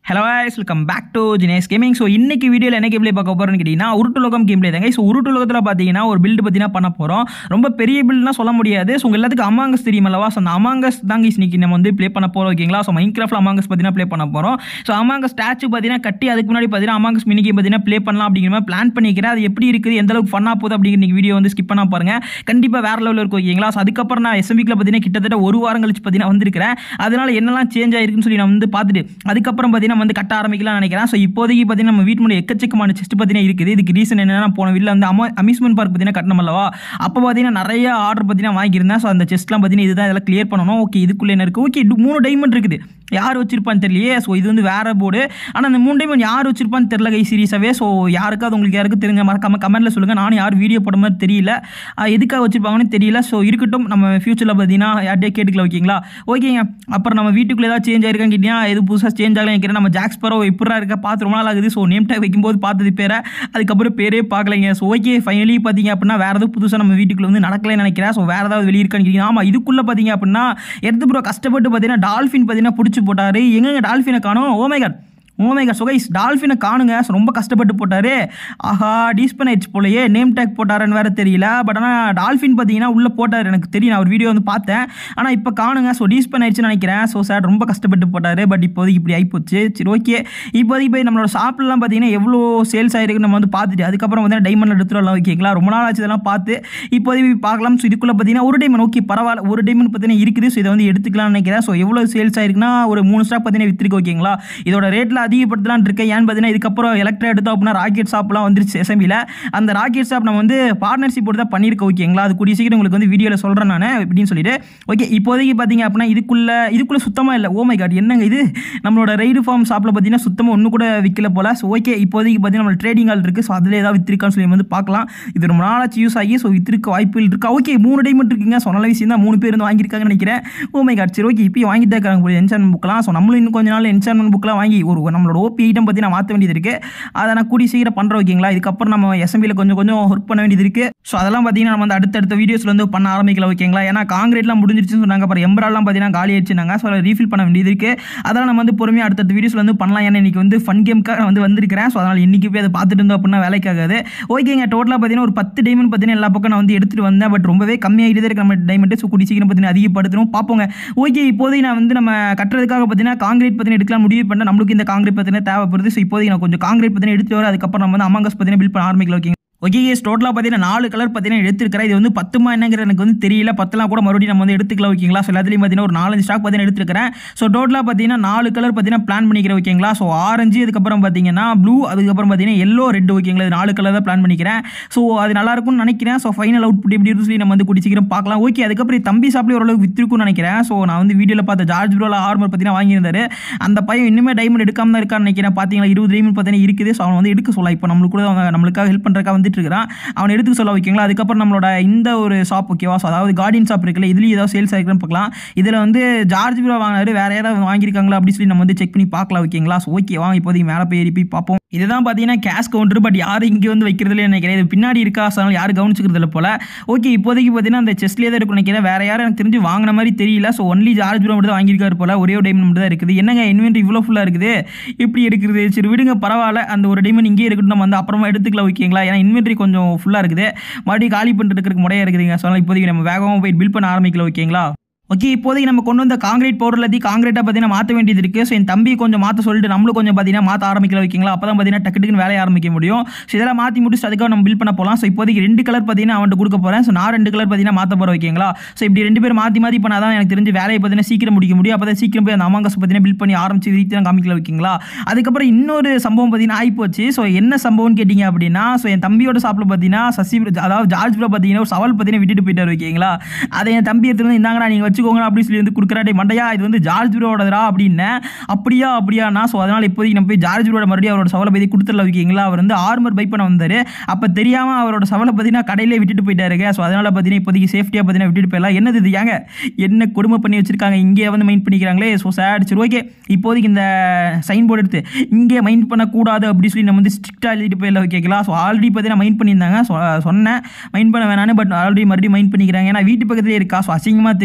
Hello guys welcome back to Jinesh gaming so இன்னைக்கு வீடியோவில் என்ன கேம்லே பார்க்க போகிறோம்னு கேட்டிங்கன்னா உருட்டுலகம் கேம்லே தாங்க ஸோ உருட்டுலகத்தில் பார்த்தீங்கன்னா ஒரு பில்டு பார்த்தீங்கன்னா பண்ண போகிறோம் ரொம்ப பெரிய பில்டுனா சொல்ல முடியாது ஸோ உங்கள் எல்லாத்துக்கும் அமாங்கஸ் தெரியும் அல்லவா ஸோ அந்த அமாங்கஸ் தாங்க இன்னைக்கு நம்ம வந்து ப்ளே பண்ண போகிறோம் ஓகேங்களா ஸோ மைன்கிராஃப்ட் அமாங்கஸ் பார்த்தீங்கன்னா ப்ளே பண்ண போகிறோம் ஸோ அமாங்கஸ் ஸ்டாச்சு பார்த்தீங்கன்னா கட்டி அதுக்கு முன்னாடி பார்த்தீங்கன்னா அமாங்கஸ் மினி கேம் பார்த்தீங்கன்னா ப்ளே பண்ணலாம் அப்படிங்கிற மாதிரி பிளான் பண்ணிக்கிறேன் அது எப்படி இருக்குது எந்த அளவுக்கு ஃபன்னாக போகுது அப்படிங்கிற இன்னைக்கு வீடியோ வந்து ஸ்கிப் பண்ணா பாருங்க கண்டிப்பாக வேற லெவலில் இருக்கும் ஓகேங்களா ஸோ அதுக்கப்புறம் நான் எஸ்எம்பிக்கில் பார்த்தீங்கன்னா கிட்டத்தட்ட ஒரு வாரம் கழிச்சு பார்த்தீங்கன்னா வந்திருக்கிறேன் அதனால என்னெல்லாம் சேஞ்ச் ஆயிருக்குன்னு சொல்லி நான் வந்து பார்த்துட்டு அதுக்கப்புறம் பார்த்தீங்கன்னா வந்து கட்ட ஆரம்பிக்கலாம் நினைக்கிறேன் ஸோ இப்போதைக்கு பார்த்தீங்கன்னா நம்ம வீட்டு முன்னாடி எக்கச்சக்கமான செஸ்ட் பார்த்தீங்கன்னா இருக்குது இதுக்கு ரீசன் என்னன்னா போன வீட்டில் வந்து அமா அம்யூஸ்மெண்ட் பார்க் பார்த்தீங்கன்னா கட்டணும் அல்லவா அப்போ பார்த்தீங்கன்னா நிறைய ஆர்டர் பார்த்தீங்கன்னா வாங்கியிருந்தேன் ஸோ அந்த செஸ்ட்லாம் பார்த்தீங்கன்னா இதுதான் இதெல்லாம் கிளியர் பண்ணணும் ஓகே இதுக்குள்ளே என்ன இருக்குது ஓகே மூணு டைமண்ட் இருக்குது யார் வச்சிருப்பான்னு தெரியலையே ஸோ இது வந்து வேற போர்டு ஆனால் அந்த மூணு டைமண்ட் யார் வச்சிருப்பான்னு தெரியல கை சீரியஸாகவே ஸோ யாருக்காவது உங்களுக்கு யாருக்கு தெரிஞ்ச மறக்காம கமெண்ட்டில் சொல்லுங்கள் நானும் யார் வீடியோ போட மாதிரி தெரியல அஹ் எதுக்காக வச்சிருப்பாங்கன்னு தெரியல ஸோ இருக்கட்டும் நம்ம ஃபியூச்சரில் பார்த்தீங்கன்னா யார்ட்டே கேட்டுக்கலாம் ஓகேங்களா ஓகேங்க அப்புறம் நம்ம வீட்டுக்குள்ளே ஏதாவது சேஞ்ச் ஆயிருக்கான்னு கேட்டிங்கன்னா எது புதுசாக சேஞ்ச் ஆகலாம் நினைக்கிறேன் நம்ம ஜாக்ஸ் பரோ எப்படா இருக்க பார்த்து ரொம்ப நாள் ஆகுது ஸோ நேம் டேக் வைக்கும்போது பார்த்தது பேரை அதுக்கப்புறம் பேரே பார்க்கலைங்க ஸோ ஓகே ஃபைனலி பார்த்தீங்க அப்படின்னா வேறு எதுவும் புதுசாக நம்ம வீட்டுக்குள்ள வந்து நடக்கலைன்னு நினைக்கிறேன் ஸோ வேறு ஏதாவது வெளியே இருக்கான்னு கேட்டிங்கன்னா ஆமாம் இதுக்குள்ளே பார்த்தீங்க அப்படின்னா எடுத்து ப்ரோ கஷ்டப்பட்டு பார்த்தீங்கன்னா டால்ஃபின் பார்த்தீங்கன்னா பிடிச்சி போட்டார் எங்கெங்க டால்ஃபினை காணும் ஓமேகர் ஓமேகர் சுகைஸ் டால்ஃபினை காணுங்க so ரொம்ப கஷ்டப்பட்டு போட்டார் ஆஹா டீஸ்பன் ஆயிடுச்சு போலயே நேம் டேக் போட்டாருன்னு வேறு தெரியல பட் ஆனால் டால்ஃபின் பார்த்தீங்கன்னா உள்ளே போட்டார் எனக்கு தெரியும் நான் ஒரு வீடியோ வந்து பார்த்தேன் ஆனால் இப்போ காணுங்க ஸோ டீஸ்பன் ஆயிடுச்சுன்னு நினைக்கிறேன் ஸோ சார் ரொம்ப கஷ்டப்பட்டு போட்டார் பட் இப்போதைக்கு இப்படி ஆகிப்போச்சு சரி ஓகே இப்போதைக்கு போய் நம்மளோட ஷாப்லலாம் பார்த்தீங்கன்னா எவ்வளோ சேல்ஸ் ஆயிருக்கு நம்ம வந்து பார்த்துட்டு அதுக்கப்புறம் வந்து டைமண்ட் எடுத்துடலாம் ஓகேங்களா ரொம்ப நாள் ஆச்சு இதெல்லாம் பார்த்து இப்போதைக்கு போய் பார்க்கலாம் ஸோ இதுக்குள்ளே பார்த்தீங்கன்னா ஒரு டைமண்ட் ஓகே பரவாயில்ல ஒரு டைமண்ட் பார்த்தீங்கன்னா இருக்குது ஸோ இதை வந்து எடுத்துக்கலாம்னு நினைக்கிறேன் ஸோ எவ்வளோ சேல்ஸ் ஆயிருக்குன்னா ஒரு மூணு ஸ்டாக் பார்த்தீங்கன்னா வித்துருக்கு ஓகேங்களா இதோட ரேட்டில் அதிகப்படுத்தலாம்னு இருக்கேன் ஏன்னு பார்த்தீங்கன்னா இதுக்கப்புறம் எலக்ட்ரா எடுத்தோம் அப்படின்னா ராக்கெட் ஷாப்லாம் வந்துருச்சு எஸ்எம்பியில் அந்த ராக்கெட் ஷாப் நம்ம வந்து பார்ட்னர்ஷிப் போட்டு தான் பண்ணியிருக்கோம் ஓகேங்களா அது கூடிய சீக்கிரம் உங்களுக்கு வந்து வீடியோவில் சொல்கிறேன் நான் இப்படின்னு சொல்லிட்டு ஓகே இப்போதைக்கு பார்த்தீங்க அப்படின்னா இதுக்குள்ள இதுக்குள்ளே சுத்தமாக இல்லை ஓ மை காட் என்னங்க இது நம்மளோட ரைடு ஃபார்ம் ஷாப்பில் பார்த்தீங்கன்னா சுத்தமாக ஒன்று கூட விற்கல போல ஸோ ஓகே இப்போதைக்கு பார்த்தீங்கன்னா நம்ம ட்ரேடிங் ஆல் இருக்குது ஸோ அதில் ஏதாவது வித்திருக்கான்னு சொல்லி வந்து பார்க்கலாம் இது ரொம்ப நாளாச்சு யூஸ் ஆகி ஸோ வித்திருக்க வாய்ப்புகள் இருக்கா ஓகே மூணு டைமண்ட் இருக்குங்க ஸோ நல்ல விஷயம் தான் மூணு பேர் வந்து வாங்கியிருக்காங்கன்னு நினைக்கிறேன் ஓ மை காட் சரி ஓகே இப்போயும் வாங்கிட்டு தான் இருக்காங்க போய் என்சான்மெண்ட் புக்கெலாம் ஸோ நம்மளும் இன்னும் கொஞ்ச நாள் என்சான்மெண்ட் புக்கெலாம் வாங்கி ஒரு நம்மளோட ஓபி ஐட்டம் பற்றி நான் மாற்ற வேண்டியது இருக்குது அதை நான் கூடி சீக்கிரம் பண்ணுறோம் ஓகேங்களா இதுக்கப்புறம் நம்ம எஸ்எம்பியில் கொஞ்சம் கொஞ்சம் ஒர்க் பண்ண வேண்டியது இருக்குது ஸோ அதெல்லாம் பார்த்தீங்கன்னா நம்ம வந்து அடுத்தடுத்த வீடியோஸில் வந்து பண்ண ஆரம்பிக்கலாம் ஓகேங்களா ஏன்னா காங்கிரீட்லாம் முடிஞ்சிருச்சுன்னு சொன்னாங்க அப்புறம் எம்பராலாம் பார்த்தீங்கன்னா காலி ஆயிடுச்சுனாங்க ஸோ அதை ரீஃபில் பண்ண வேண்டியது இருக்குது அதெல்லாம் நம்ம வந்து பொறுமையாக அடுத்தடுத்த வீடியோஸில் வந்து பண்ணலாம் ஏன்னா இன்றைக்கி வந்து ஃபன் கேமுக்காக வந்து வந்திருக்கிறேன் ஸோ அதனால் இன்றைக்கி போய் அதை பார்த்துட்டு இருந்தோம் அப்படின்னா வேலைக்காகாது ஓகேங்க டோட்டலாக பார்த்தீங்கன்னா ஒரு பத்து டைமண்ட் பார்த்தீங்கன்னா எல்லா பக்கம் நான் வந்து எடுத்துகிட்டு வந்தேன் பட் ரொம்பவே கம்மியாகிட்டே இருக்கு நம்ம டைமண்ட் ஸோ கூடி சீக்கிரம் பார்த்தீங்கன்னா அதிகப்படுத்தணும் பார்ப்போங்க ஓகே இப்போதைக்கு நான் வந்து நம்ம கட்டுறதுக்காக பார்த்தீங்கன்னா காங்கிரீட் பார்த்தீங்கன்னா எடுக்கலாம் முடிவு பண்ணேன் நம்மளுக்கு இந்த காங்கிரீட் பார்த்தீங்கன்னா தேவைப்படுது ஸோ இப்போதைக்கு நான் கொஞ்சம் காங்கிரீட் பார்த்தீங்கன்னா எடுத்து வர அதுக்கப்புறம் நம்ம வந்து அமாங்கஸ் பார்த்தீங்கன்னா பில் பண்ண ஆரம்பிக்கலாம் ஓகே ஓகே கேஸ் டோட்டலாக பார்த்தீங்கன்னா நாலு கலர் பார்த்தீங்கன்னா எடுத்துருக்கிறேன் இது வந்து பத்துமா என்னங்கிற எனக்கு வந்து தெரியல பத்தெல்லாம் கூட மறுபடியும் நம்ம வந்து எடுத்துக்கலாம் ஓகேங்களா ஸோ எல்லாத்துலேயும் பார்த்தீங்கன்னா ஒரு நாலஞ்சு ஸ்டாக் பார்த்தீங்கன்னா எடுத்துருக்கிறேன் ஸோ டோட்டலாக பார்த்தீங்கன்னா நாலு கலர் பார்த்தீங்கன்னா பிளான் பண்ணிக்கிறேன் ஓகேங்களா ஸோ ஆரஞ்சு அதுக்கப்புறம் பார்த்தீங்கன்னா ப்ளூ அதுக்கப்புறம் பார்த்தீங்கன்னா எல்லோ ரெட் ஓகேங்களா இது நாலு கலர் தான் பிளான் பண்ணிக்கிறேன் ஸோ அது நல்லா இருக்கும்னு நினைக்கிறேன் ஸோ ஃபைனல் அவுட்புட் எப்படி இருக்குன்னு சொல்லி நம்ம வந்து கூடி சீக்கிரம் பார்க்கலாம் ஓகே அதுக்கப்புறம் தம்பி சாப்பிட்டு ஓரளவுக்கு வித்திருக்கும்னு நினைக்கிறேன் ஸோ நான் வந்து வீடியோவில் பார்த்த ஜார்ஜ் ப்ரோல ஆர்மர் பார்த்தீங்கன்னா வாங்கியிருந்தாரு அந்த பையன் இன்னுமே டைமண்ட் எடுக்காம தான் இருக்கான்னு நினைக்கிறேன் பார்த்தீங்களா இருபது டைமண்ட் பார்த்தீங்கன்னா இருக்குது ஸோ அவன் வந்து எடுக்க சொல்லலாம் இப்போ நம்மளுக்கு கூட அவங்க நம்மளுக்காக ஹெல்ப் பண்ணுறக்கா வந்துட்டு இருக்கிறான் அவன் எடுத்துக்க சொல்ல வைக்கீங்களா அதுக்கப்புறம் நம்மளோட இந்த ஒரு ஷாப் ஓகேவா ஸோ அதாவது கார்டியன் ஷாப் இருக்குல்ல இதுலேயும் ஏதாவது சேல்ஸ் ஆகிருக்குன்னு பார்க்கலாம் இதில் வந்து ஜார்ஜ் ப்ரோ வாங்கினாரு வேறு யாராவது வாங்கியிருக்காங்களா அப்படி சொல்லி நம்ம வந்து செக் பண்ணி பார்க்கலாம் ஓகேங்களா ஸோ ஓகே வாங்க இப்போதைக்கு மேலே போய் ஏறி போய் பார்ப்போம் இதுதான் பார்த்தீங்கன்னா கேஷ் கவுண்டர் பட் யாரும் இங்கே வந்து வைக்கிறதுல நினைக்கிறேன் இது பின்னாடி இருக்கா ஸோ அதனால யாரும் கவனிச்சுக்கிறது இல்லை போல ஓகே இப்போதைக்கு பார்த்தீங்கன்னா அந்த செஸ்லேயே தான் இருக்கும் நினைக்கிறேன் வேறு யாரும் எனக்கு தெரிஞ்சு வாங்கின மாதிரி தெரியல ஸோ ஒன்லி ஜார்ஜ் ப்ரோ மட்டும் தான் வாங்கியிருக்காரு போல ஒரே ஒரு டைமண்ட் மட்டும் தான் இருக்குது என்னங்க இன்வென்ட்ரி இவ்வளோ ஃபுல்லாக இருக்குது இப்படி எடுக்கிறது சரி விடுங்க பரவாயில்ல அந்த ஒரு டைமண்ட் இங்கேயே இருக்கட்டும் நம்ம வந்து அப்புறமா எடுத்துக்கலாம் ஓகேங்களா ஏன்னா இன்வென்ட்ரி கொஞ்சம் ஃபுல்லாக இருக்குது மறுபடியும் காலி பண்ணிட்டு இருக்கிறதுக்கு முறையாக இருக்குதுங்க ஸோ அதனால் இப்போதைக்கு நம்ம வேகமாக போய் பில் பண்ண ஆரம்பிக்கலாம் ஓகேங்களா ஓகே இப்போதைக்கு நம்ம கொண்டு வந்த காங்கிரீட் பவுடர் எல்லாத்தையும் காங்கிரீட்டாக பார்த்தீங்கன்னா மாற்ற வேண்டியது இருக்குது ஸோ என் தம்பி கொஞ்சம் மாற்ற சொல்லிட்டு நம்மளும் கொஞ்சம் பார்த்தீங்கன்னா மாற்ற ஆரம்பிக்கல வைக்கிங்களா அப்போ தான் பார்த்தீங்கன்னா டக்கு டக்குன்னு வேலையை ஆரம்பிக்க முடியும் ஸோ இதெல்லாம் மாற்றி முடிச்சு அதுக்காக நம்ம பில் பண்ண போகலாம் ஸோ இப்போதைக்கு ரெண்டு கலர் பார்த்தீங்கன்னா அவன்ட்டு கொடுக்க போகிறேன் ஸோ நான் ரெண்டு கலர் பார்த்தீங்கன்னா மாற்ற போகிறேன் வைக்கிங்களா ஸோ இப்படி ரெண்டு பேர் மாற்றி மாற்றி பண்ணால் தான் எனக்கு தெரிஞ்சு வேலையை பார்த்தீங்கன்னா சீக்கிரம் முடிக்க முடியும் அப்போ தான் சீக்கிரம் போய் அந்த அமாங்கஸ் பார்த்தீங்கன்னா பில் பண்ணி ஆரம்பிச்சு விரித்து தான் காமிக்கல வைக்கிங்களா அதுக்கப்புறம் இன்னொரு சம்பவம் பார்த்தீங்கன்னா ஆகிப்போச்சு ஸோ என்ன சம்பவம்னு கேட்டிங்க அப்படின்னா ஸோ என் தம்பியோட ஷாப்பில் பார்த்தீங்கன்னா சசி அதாவது ஜார்ஜ் ப்ரோ பார்த்தீங்கன்னா ஒரு சவால் பார்த்தீங்கன்னா விட்டுட்டு போயிட்டார் வைக்கிங்களா அதை என் தம்பி எடுத்துகிட்டு வந்து இந்தாங்கடா நீங்கள் வச்சுக்கோங்க அப்படின்னு சொல்லி வந்து கொடுக்குறாடே மண்டையா இது வந்து ஜார்ஜ் ப்ரோடதா அப்படின்னேன் அப்படியா அப்படியாண்ணா ஸோ அதனால் இப்போதைக்கு நம்ம போய் ஜார்ஜ் ப்ரோட மறுபடியும் அவரோட சவலை பற்றி கொடுத்துடல வைக்கிங்களா அவர் வந்து ஆர்மர் பை பண்ண வந்தார் அப்போ தெரியாமல் அவரோட சவலை பார்த்தீங்கன்னா கடையிலே விட்டுட்டு போயிட்டாருங்க ஸோ அதனால் பார்த்தீங்கன்னா இப்போதைக்கு சேஃப்டியாக பார்த்தீங்கன்னா விட்டுட்டு போயிடலாம் என்னது இது ஏங்க என்ன கொடுமை பண்ணி வச்சிருக்காங்க இங்கே வந்து மைண்ட் பண்ணிக்கிறாங்களே ஸோ சேட் சரி ஓகே இப்போதைக்கு இந்த சைன் போர்டு எடுத்து இங்கே மைண்ட் பண்ணக்கூடாது அப்படி சொல்லி நம்ம வந்து ஸ்ட்ரிக்டாக எழுதிட்டு போயிடல வைக்கலாம் ஸோ ஆல்ரெடி பார்த்தீங்கன்னா மைண்ட் பண்ணியிருந்தாங்க சொ- சொன்னேன் மைண்ட் பண்ண வேணான்னு பட் ஆல்ரெடி மறுபடியும் மைண்ட் பண்ணிக்கிறாங்க ஏன்னா வீட்டு பக்கத்துலேயே இருக்கா ஸோ அசிங்கமாக தெரியும் அதுக்காக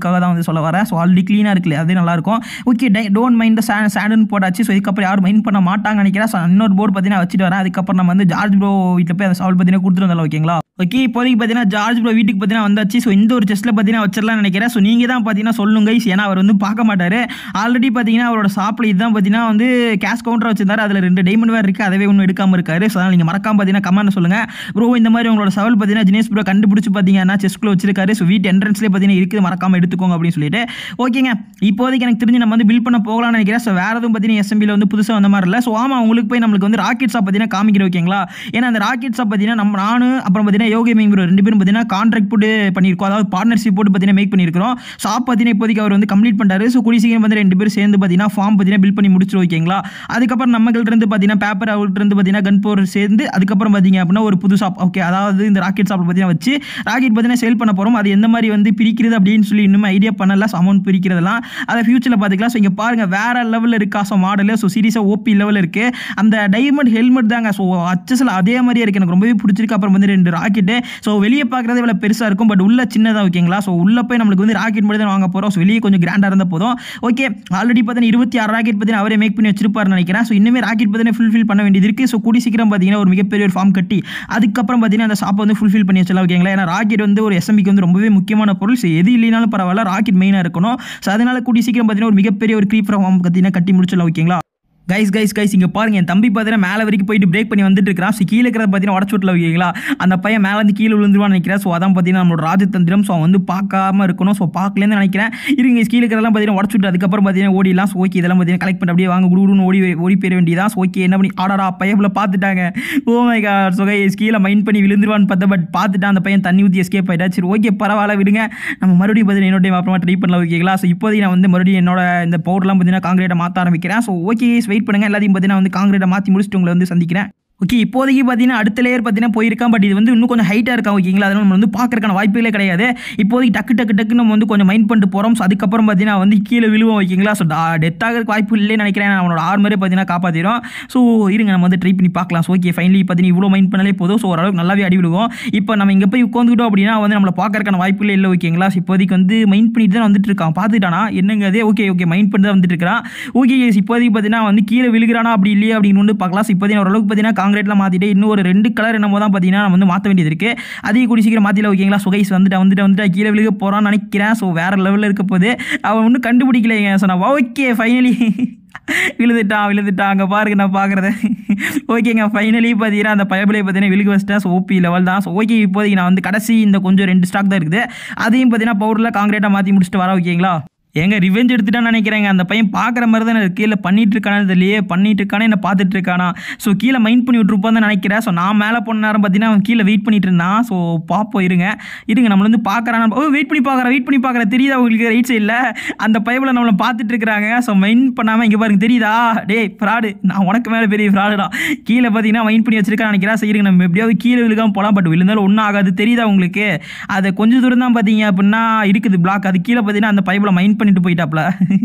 அதுக்காக தான் வந்து சொல்ல வரேன் ஸோ ஆல்ரெடி க்ளீனாக இருக்குல்ல அது நல்லாயிருக்கும் ஓகே டை டோன்ட் மைண்ட் சே சேடுன்னு போட்டாச்சு ஸோ இதுக்கப்புறம் யாரும் மைண்ட் பண்ண மாட்டாங்கன்னு நினைக்கிறேன் ஸோ இன்னொரு போர்டு பார்த்தீங்கன்னா வச்சுட்டு வரேன் அதுக்கப்புறம் நம்ம வந்து ஜார்ஜ் ப்ரோ வீட்டில் போய் அந்த சால்வ் பார்த்தீங்கன்னா கொடுத்துட்டு வந்தாலும் ஓகேங்களா ஓகே இப்போதைக்கு பார்த்தீங்கன்னா ஜார்ஜ் ப்ரோ வீட்டுக்கு பார்த்தீங்கன்னா வந்தாச்சு ஸோ இந்த ஒரு செஸ்ட்டில் பார்த்தீங்கன்னா வச்சிடலாம்னு நினைக்கிறேன் ஸோ நீங்கள் தான் பார்த்தீங்கன்னா சொல்லுங்க guys. ஏன்னா அவர் வந்து பார்க்க மாட்டார் ஆல்ரெடி பார்த்தீங்கன்னா அவரோட ஷாப்பில் இதுதான் பார்த்தீங்கன்னா வந்து கேஷ் கவுண்டர் வச்சிருந்தாரு அதில் ரெண்டு டைமண்ட் வேறு இருக்குது அதவே ஒன்றும் எடுக்காமல் இருக்காரு ஸோ அதனால் நீங்கள் மறக்காம பார்த்தீங்கன்னா கமெண்ட் சொல்லுங்கள் ப்ரோ இந்த மாதிரி உங்களோட சவால் பார்த்தீங்கன்னா ஜினேஷ் ப்ரோ கண்டுபிடிச்சி பார்த்தீங்கன்னா செஸ்க்குள்ள வச்சிருக்காரு ஸோ வீட்டு என்ட்ரன்ஸ்லேயே பார்த்தீங்கன்னா இருக்குது மறக்காம எடுத்துக்கோங்க அப்படின்னு சொல்லிட்டு ஓகேங்க இப்போதைக்கு எனக்கு தெரிஞ்சு நம்ம வந்து பில் பண்ண போகலாம்னு நினைக்கிறேன் ஸோ வேறு எதுவும் பார்த்தீங்கன்னா எஸ்எம்பியில் வந்து புதுசாக வந்த மாதிரி இல்லை ஸோ ஆமாம் உங்களுக்கு போய் நம்மளுக்கு வந்து ராக்கெட் ஷாப் பார்த்தீங்கன்னா காமிக்கிற ஓகேங்களா ஏன்னா அந்த ராக்கெட் ஷாப் பார்த்தீங்கன்னா நம்ம நானும் அப்புறம் பார்த்தீங்கன்னா யோகி மீன் ப்ரோ ரெண்டு பேரும் பார்த்தீங்கன்னா கான்ட்ராக்ட் போட்டு பண்ணியிருக்கோம் அதாவது பார்ட்னர்ஷிப் போட்டு பார்த்தீங்கன்னா மேக் பண்ணியிருக்கிறோம் ஷாப் பார்த்தீங்கன்னா இப்போதைக்கு அவர் வந்து கம்ப்ளீட் பண்ணிட்டாரு ஸோ கூடிய சீக்கிரம் வந்து ரெண்டு பேரும் சேர்ந்து பார்த்தீங்கன்னா ஃபார்ம் பார்த்தீங்கன்னா பில் பண்ணி முடிச்சிரு ஓகேங்களா அதுக்கப்புறம் நம்மகிட்ட இருந்து பார்த்தீங்கன்னா பேப்பர் அவர்கிட்ட இருந்து பார்த்தீங்கன்னா கன் பவர் சேர்ந்து அதுக்கப்புறம் பார்த்தீங்க அப்படின்னா ஒரு புது ஷாப் ஓகே அதாவது இந்த ராக்கெட் ஷாப் பார்த்தீங்கன்னா வச்சு ராக்கெட் பார்த்தீங்கன்னா சேல் பண்ண போகிறோம் அது எந்த மாதிரி வந்து பிரிக்கிறது அப்படின்னு சொல்லி இன்னும் ஐடியா பண்ணல அமௌண்ட் பிரிக்கிறதெல்லாம் அதை ஃபியூச்சரில் பார்த்துக்கலாம் ஸோ இங்கே பாருங்க வேற லெவலில் இருக்கா ஸோ மாடலு ஸோ சீரியஸாக ஓபி லெவலில் இருக்கு அந்த டைமண்ட் ஹெல்மெட் தாங்க ஸோ அச்சஸில் அதே மாதிரியே இருக்கு எனக்கு ரொம்பவே பிடிச்சிருக்கு அப்புறம் வந்து ரெண்டு ராக்கெட்டு ஸோ வெளியே பார்க்குறது இவ்வளோ பெருசாக இருக்கும் பட் உள்ள சின்னதாக ஓகேங்களா ஸோ உள்ள போய் நம்மளுக்கு வந்து ராக்கெட் மட்டும் தான் வாங்க போகிறோம் ஸோ வெளியே கொஞ்சம் கிராண்டாக இருந்தால் போதும் ஓகே ஆல்ரெடி பார்த்தீங்கன்னா இருபத்தி ஆறு ராக்கெட் பார்த்தீங்கன்னா அவரே மேக் பண்ணி வச்சிருப்பாருன்னு நினைக்கிறேன் ஸோ இன்னுமே ராக்கெட் பார்த்தீங்கன்னா ஃபுல்ஃபில் பண்ண வேண்டியது இருக்குது ஸோ கூடி சீக்கிரம் பார்த்தீங்கன்னா ஒரு மிகப்பெரிய ஒரு ஃபார்ம் கட்டி அதுக்கப்புறம் பார்த்தீங்கன்னா அந்த ஷாப்பை வந்து ஃபுல்ஃபில் பண்ணி வச்சலாம் ஓகேங்களா ஏன்னா ராக்கெட் வந்து ஒரு எஸ்எம்பிக்கு வந்து ரொம்பவே முக்கியமான பொருள் ஸோ எது இல்லைனாலும் பரவாயில்ல ராக்கெட் மெயினாக இருக்கணும் ஸோ அதனால கூடி சீக்கிரம் பார்த்தீங்கன்னா ஒரு மிகப்பெரிய ஒரு க்ரீப் ஃபார்ம் பார்த்தீங்கன்னா கட்டி முடிச்சிடலாம் ஓகேங்களா கைஸ் கைஸ் கைஸ் இங்கே பாருங்க என் தம்பி பார்த்தீங்கன்னா மேலே வரைக்கும் போயிட்டு பிரேக் பண்ணி வந்துட்டு இருக்கிறான் ஸோ கீழே இருக்கிறத பார்த்தீங்கன்னா உடச்சு விட்டல வைக்கீங்களா அந்த பையன் மேலே வந்து கீழே விழுந்துருவான்னு நினைக்கிறேன் ஸோ அதான் பார்த்தீங்கன்னா நம்மளோட ராஜதந்திரம் ஸோ அவன் வந்து பார்க்காம இருக்கணும் ஸோ பார்க்கலேருந்து நினைக்கிறேன் இருங்க guys, கீழே இருக்கிறதெல்லாம் பார்த்தீங்கன்னா உடச்சு விட்டு அதுக்கப்புறம் பார்த்தீங்கன்னா ஓடிலாம் ஸோ ஓகே இதெல்லாம் பார்த்தீங்கன்னா கலெக்ட் பண்ணி அப்படியே வாங்க குடுன்னு ஓடி ஓடி போயிட வேண்டியதான் ஸோ ஓகே என்ன பண்ணி ஆடாடா பையன் பார்த்துட்டாங்க oh my God so guys கீழே மைண்ட் பண்ணி விழுந்துருவான்னு பார்த்தா பட் பார்த்துட்டான் அந்த பையன் தண்ணி ஊற்றி எஸ்கேப் ஆயிட்டா சரி ஓகே பரவாயில்ல விடுங்க நம்ம மறுபடியும் பார்த்தீங்கன்னா இன்னொரு டைம் அப்புறமா ட்ரை பண்ணலாம் ஓகேங்களா ஸோ இப்போதைக்கு நான் வந்து மறுபடியும் என்னோட இந்த பவுடர்லாம் பார்த்தீங்கன்னா காங்கிரீட்டை மாற்ற ஆரம்பிக்கிறேன் ஸோ ஓகே வெயிட் பண்ணுங்க எல்லாத்தையும் பார்த்தீங்கன்னா வந்து காங்கிரீட்டை மாற்றி முடிச்சுட்டு உங்களை வந்து சந்திக்கிறேன் ஓகே இப்போதைக்கு பார்த்தீங்கன்னா அடுத்த லேயர் பார்த்தீங்கன்னா போயிருக்கான் பட் இது வந்து இன்னும் கொஞ்சம் ஹைட்டாக இருக்கா ஓகேங்களா அதனால நம்ம வந்து பார்க்கறக்கான வாய்ப்புகளே கிடையாது இப்போதைக்கு டக்கு டக்கு டக்கு நம்ம வந்து கொஞ்சம் மைண்ட் பண்ணிட்டு போகிறோம் ஸோ அதுக்கப்புறம் பார்த்தீங்கன்னா வந்து கீழே விழுவோம் ஓகேங்களா ஸோ டெத் ஆகிறதுக்கு வாய்ப்பு இல்லைன்னு நினைக்கிறேன் அவனோட ஆர்மரே பார்த்தீங்கன்னா காப்பாற்றிடும் ஸோ இருங்க நம்ம வந்து ட்ரை பண்ணி பார்க்கலாம் ஸோ ஓகே ஃபைனலி பார்த்தீங்கன்னா இவ்வளோ மைண்ட் பண்ணாலே போதும் ஸோ ஓரளவுக்கு நல்லாவே அடி விழுவோம் இப்போ நம்ம இங்கே போய் உட்காந்துக்கிட்டோம் அப்படின்னா வந்து நம்மளை பார்க்கறக்கான வாய்ப்புகளே இல்லை ஓகேங்களா ஸோ இப்போதைக்கு வந்து மைண்ட் பண்ணிட்டு தான் வந்துட்டு இருக்கான் பார்த்துட்டானா என்னங்க அது ஓகே ஓகே மைண்ட் பண்ணி தான் வந்துட்டு இருக்கிறான் ஓகே இப்போதைக்கு பார்த்தீங்கன்னா வந்து கீழே விழுகிறானா அப்படி இல்லையா அப்படின்னு வந்து பார்க்கலாம் ஸோ இப்போதைக்கு ஓரளவுக்கு பார்த்தீங்கன்னா காங்கிரீட்லாம் மாற்றிட்டு இன்னும் ஒரு ரெண்டு கலர் என்னமோ தான் பார்த்தீங்கன்னா நம்ம வந்து மாற்ற வேண்டியது இருக்குது அதையும் கூடி சீக்கிரம் மாற்றில ஓகேங்களா சுகைஸ் வந்துட்டு வந்துட்டு வந்துட்டு கீழே விழுக போகிறான்னு நினைக்கிறேன் ஸோ வேறு லெவலில் இருக்க போது அவன் ஒன்றும் கண்டுபிடிக்கலைங்க ஸோ நான் ஓகே ஃபைனலி விழுந்துட்டான் விழுந்துட்டான் அங்கே பாருங்க நான் பார்க்குறத ஓகேங்க ஃபைனலி பார்த்தீங்கன்னா அந்த பயபிளை பார்த்தீங்கன்னா விழுக வச்சிட்டேன் ஸோ ஓபி லெவல் தான் ஸோ ஓகே இப்போதைக்கு நான் வந்து கடைசி இந்த கொஞ்சம் ரெண்டு ஸ்டாக் தான் இருக்குது அதையும் பார்த்தீங்கன்னா பவுடரில் காங்கிரீட்டாக மாற்றி முடிச்சுட்டு வர ஓகேங்களா ஏங்க ரிவெஞ்ச் எடுத்துட்டான்னு நினைக்கிறேங்க அந்த பையன் பார்க்குற மாதிரி தான் எனக்கு கீழே பண்ணிட்டு இருக்கானே தெரியலையே பண்ணிட்டு இருக்கானே என்ன பார்த்துட்டு இருக்கானா ஸோ கீழே மைண்ட் பண்ணி விட்டுருப்பான்னு தான் நினைக்கிறேன் ஸோ நான் மேலே போன நேரம் பார்த்தீங்கன்னா அவன் கீழே வெயிட் பண்ணிட்டு இருந்தான் ஸோ பார்ப்போம் இருங்க இருங்க நம்மள வந்து பார்க்குறான் ஓ வெயிட் பண்ணி பார்க்குறேன் வெயிட் பண்ணி பார்க்குறேன் தெரியுதா உங்களுக்கு ரைட் சைடில் அந்த பைப்பில் நம்மளை பார்த்துட்டு இருக்கிறாங்க ஸோ மைண்ட் பண்ணாமல் இங்கே பாருங்க தெரியுதா டேய் ஃப்ராடு நான் உனக்கு மேலே பெரிய ஃப்ராடுடா கீழே பார்த்தீங்கன்னா மைண்ட் பண்ணி வச்சிருக்கான்னு நினைக்கிறேன் சரி இருங்க நம்ம எப்படியாவது கீழே விழுகாம போகலாம் பட் விழுந்தாலும் ஒன்றும் ஆகாது தெரியுதா உங்களுக்கு அது கொஞ்சம் தூரம் தான் பார்த்தீங்க அப்படின்னா இருக்குது பிளாக் அது கீழே பார்த்தீங்கன்னா அந்த பைப்பில் மைண்ட் பண்ணிட்டு போயிட்டாப்ல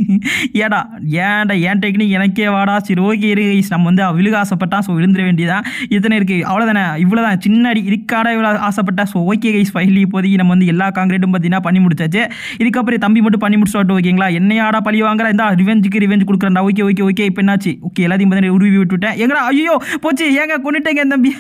ஏடா ஏன்டா ஏன் டெக்னிக் எனக்கே வாடா சரி ஓகே இரு guys, நம்ம வந்து அவ விழுக ஆசைப்பட்டான் ஸோ விழுந்துட வேண்டியதான் இத்தனை இருக்குது அவ்வளோதானே இவ்வளோதான் சின்ன அடி இதுக்காடா இவ்வளோ ஆசைப்பட்டா ஸோ ஓகே கைஸ் ஃபைனலி இப்போதைக்கு நம்ம வந்து எல்லா காங்கிரீட்டும் பார்த்தீங்கன்னா பண்ணி முடிச்சாச்சு இதுக்கப்புறம் தம்பி மட்டும் பண்ணி முடிச்சுட்டு ஓகேங்களா என்னையாடா பழி வாங்குற இந்த ரிவெஞ்சுக்கு ரிவெஞ்ச் கொடுக்குறேன்டா ஓகே ஓகே ஓகே இப்போ என்னாச்சு ஓகே எல்லாத்தையும் பார்த்தீங்கன்னா உருவி விட்டுவிட்டேன் எங்கடா ஐயோ போச்சு ஏங்க கொண்டுட்டேங்க என் தம்பி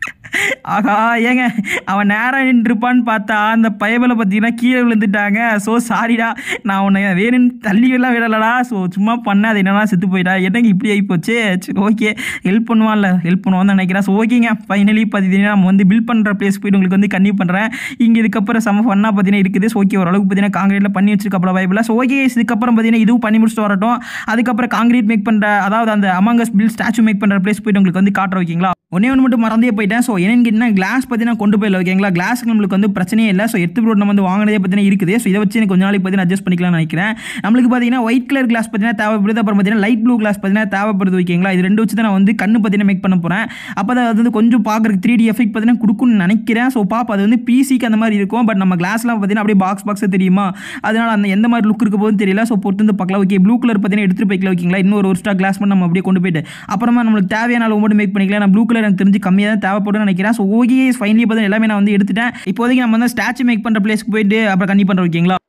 ஆகா ஏங்க அவன் நேரம் நின்றுப்பான்னு பார்த்தா அந்த பயபில் பார்த்தீங்கன்னா கீழே விழுந்துட்டாங்க ஸோ சாரிடா நான் உன்னை வேணும்னு தள்ளி எல்லாம் விடலடா ஸோ சும்மா பண்ண அது என்னன்னா செத்து போயிட்டா என்னங்க இப்படி ஆகி போச்சு சரி ஓகே ஹெல்ப் பண்ணுவான்ல ஹெல்ப் பண்ணுவான்னு நினைக்கிறேன் ஸோ ஓகேங்க ஃபைனலி பார்த்தீங்கன்னா நம்ம வந்து பில் பண்ணுற பிளேஸ் போயிட்டு உங்களுக்கு வந்து கன்னியூ பண்ணுறேன் இங்கே இதுக்கப்புறம் செம ஃபன்னாக பார்த்தீங்கன்னா இருக்குது ஸோ ஓகே ஓரளவுக்கு பார்த்தீங்கன்னா காங்கிரீட்டில் பண்ணி வச்சிருக்கப்பல பைபிள் ஸோ ஓகே இதுக்கப்புறம் பார்த்தீங்கன்னா இதுவும் பண்ணி முடிச்சுட்டு வரட்டும் அதுக்கப்புறம் காங்கிரீட் மேக் பண்ணுற அதாவது அந்த அமாங்கஸ் பில் ஸ்டாச்சு மேக் பண்ணுற பிளேஸ் போயிட்டு உங்களுக்கு வந்து காட்டுற ஓகேங்களா ஒன்னே ஒன்று மட்டும் மறந்தே போயிட்டேன் ஸோ என்னன்னு கேட்டிங்கன்னா கிளாஸ் பார்த்தீங்கன்னா கொண்டு போயிடல ஓகேங்களா கிளாஸுக்கு நம்மளுக்கு வந்து பிரச்சனையே இல்லை ஸோ எத்து ப்ரோட் நம்ம வந்து வாங்கினதே பார்த்தீங்கன்னா இருக்குது ஸோ இதை வச்சு எனக்கு கொஞ்ச நாளைக்கு பார்த்தீங்கன்னா அட்ஜஸ்ட் பண்ணிக்கலாம்னு நினைக்கிறேன் நம்மளுக்கு பார்த்தீங்கன்னா ஒயிட் கலர் கிளாஸ் பார்த்தீங்கன்னா தேவைப்படுது அப்புறம் பார்த்தீங்கன்னா லைட் ப்ளூ கிளாஸ் பார்த்தீங்கன்னா தேவைப்படுது ஓகேங்களா இது ரெண்டு வச்சு தான் நான் வந்து கண்ணு பார்த்தீங்கன்னா மேக் பண்ண போகிறேன் அப்போ தான் அது வந்து கொஞ்சம் பார்க்குறதுக்கு த்ரீ டி எஃபெக்ட் பார்த்தீங்கன்னா கொடுக்கும்னு நினைக்கிறேன் ஸோ பாப்பா அது வந்து பிசிக்கு அந்த மாதிரி இருக்கும் பட் நம்ம கிளாஸ்லாம் பார்த்தீங்கன்னா அப்படியே பாக்ஸ் பாக்ஸாக தெரியுமா அதனால் அந்த எந்த மாதிரி லுக் இருக்க போதும் தெரியல ஸோ பொறுத்து வந்து பார்க்கலாம் ஓகே ப்ளூ கலர் பார்த்தீங்கன்னா எடுத்துகிட்டு போய்க்கலாம் ஓகேங்களா இன்னொரு ஒரு ஸ்டாக் கிளாஸ் பண்ணி நம்ம அப்படியே கொண்டு போயிட்டு அப்புறமா நம்மளுக்கு தேவையான அளவு மட்டும் மேக் பண்ணிக்கலாம் நான் ப்ளூ கலர் எனக்கு தெரிஞ்சு கம்மியாக தான் தேவைப்படும்னு நினைக்கிறேன் ஸோ ஓகே ஃபைனலி பார்த்தா எல்லாமே நான் வந்து எடுத்துட்டேன் இப்போதைக்கு நம்ம வந்து ஸ்டாச்சு மேக் பண்ணுற பிளேஸ்க்கு போயிட்டு அப்புறம் கண்ணி பண்ணுறோம் ஓகேங்களா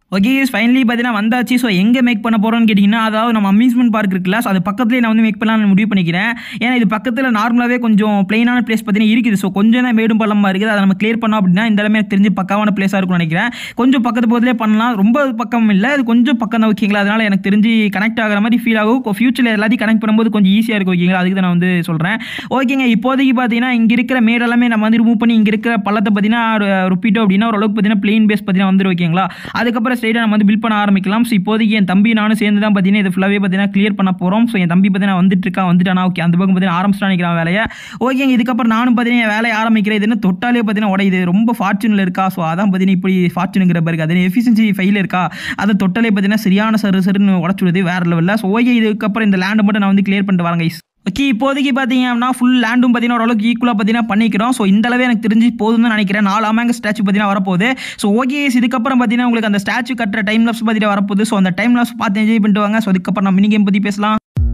ஓகே ஃபைனலி பார்த்தீங்கன்னா வந்தாச்சு ஸோ எங்கே மேக் பண்ண போகிறோம்னு கேட்டிங்கன்னா அதாவது நம்ம அம்யூஸ்மெண்ட் பார்க் இருக்குல்ல ஸோ அது பக்கத்துலேயே நான் வந்து மேக் பண்ணலாம்னு முடிவு பண்ணிக்கிறேன் ஏன்னா இது பக்கத்தில் நார்மலாகவே கொஞ்சம் பிளெயினான பிளேஸ் பார்த்தீங்கன்னா இருக்குது ஸோ கொஞ்சம் தான் மேடும் பள்ளமாக இருக்குது அதை நம்ம கிளியர் பண்ணோம் அப்படின்னா இந்த இடமே எனக்கு தெரிஞ்சு பக்காவான பிளேஸாக இருக்கும்னு நினைக்கிறேன் கொஞ்சம் பக்கத்து பக்கத்துலேயே பண்ணலாம் ரொம்ப பக்கம் இல்லை அது கொஞ்சம் பக்கம் தான் ஓகேங்களா அதனால் எனக்கு தெரிஞ்சு கனெக்ட் ஆகிற மாதிரி ஃபீல் ஆகும் ஃபியூச்சரில் எல்லாத்தையும் கனெக்ட் பண்ணும்போது கொஞ்சம் ஈஸியாக இருக்கும் ஓகேங்களா அதுக்கு தான் நான் வந்து சொல்கிறேன் ஓகேங்க இப்போதைக்கு பார்த்தீங்கன்னா இங்கே இருக்கிற மேடெல்லாமே நம்ம வந்து ரிமூவ் பண்ணி இங்கே இருக்கிற பள்ளத்தை பார்த்தீங்கன்னா ருப்பிட்டோம் அப்படின்னா ஓரளவுக்கு பார்த்தீங்கன்னா பிளெயின் பேஸ் பார்த்தீங்கன்னா வந்துடும் ஓகேங்களா அதுக்கப்புறம் ஸ்ட்ரைட்டாக நம்ம வந்து பில் பண்ண ஆரம்பிக்கலாம் ஸோ இப்போதைக்கு என் தம்பி நானும் சேர்ந்து தான் பார்த்தீங்கன்னா இது ஃபுல்லாகவே பார்த்தீங்கன்னா கிளியர் பண்ண போகிறோம் ஸோ என் தம்பி பார்த்தீங்கன்னா வந்துட்டு இருக்கான் வந்துட்டானா ஓகே அந்த பக்கம் பார்த்தீங்கன்னா ஆரம்பிச்சிட்டான் நினைக்கிறான் வேலையை ஓகேங்க இதுக்கப்புறம் நானும் பார்த்தீங்கன்னா என் வேலையை ஆரம்பிக்கிறேன் இதுன்னு தொட்டாலே பார்த்தீங்கன்னா உடையுது ரொம்ப ஃபார்ச்சூனில் இருக்கா ஸோ அதான் பார்த்தீங்கன்னா இப்படி ஃபார்ச்சூனுங்கிற பிறகு அது எஃபிஷியன்சி ஃபைல் இருக்கா அதை தொட்டாலே பார்த்தீங்கன்னா சரியான சரு சருன்னு உடச்சுடுது வேற லெவலில் ஸோ ஓகே இதுக்கப்புறம் இந்த லேண்டை மட்டும் நான் வந்து கிளியர் பண்ணிட்டு வரேன் guys. ஓகே இப்போதைக்கு பார்த்தீங்க அப்படின்னா ஃபுல் லேண்டும் பார்த்தீங்கன்னா ஓரளவுக்கு ஈக்குவலாக பார்த்தீங்கன்னா பண்ணிக்கிறோம் ஸோ இந்த அளவே எனக்கு தெரிஞ்சு போதும்னு நினைக்கிறேன் நாலு அமேங்க ஸ்டாச்சு பார்த்தீங்கன்னா வரப்போகுது ஸோ ஓகே இதுக்கப்புறம் பார்த்தீங்கன்னா உங்களுக்கு அந்த ஸ்டாச்சு கட்டுற டைம் லாப்ஸ் பார்த்தீங்கன்னா வரப்போகுது ஸோ அந்த டைம் லாப்ஸ் பார்த்து என்ஜாய் பண்ணிட்டு வாங்க ஸோ அதுக்கப்புறம் நம்ம மினி கேம் பற்றி பேசலாம்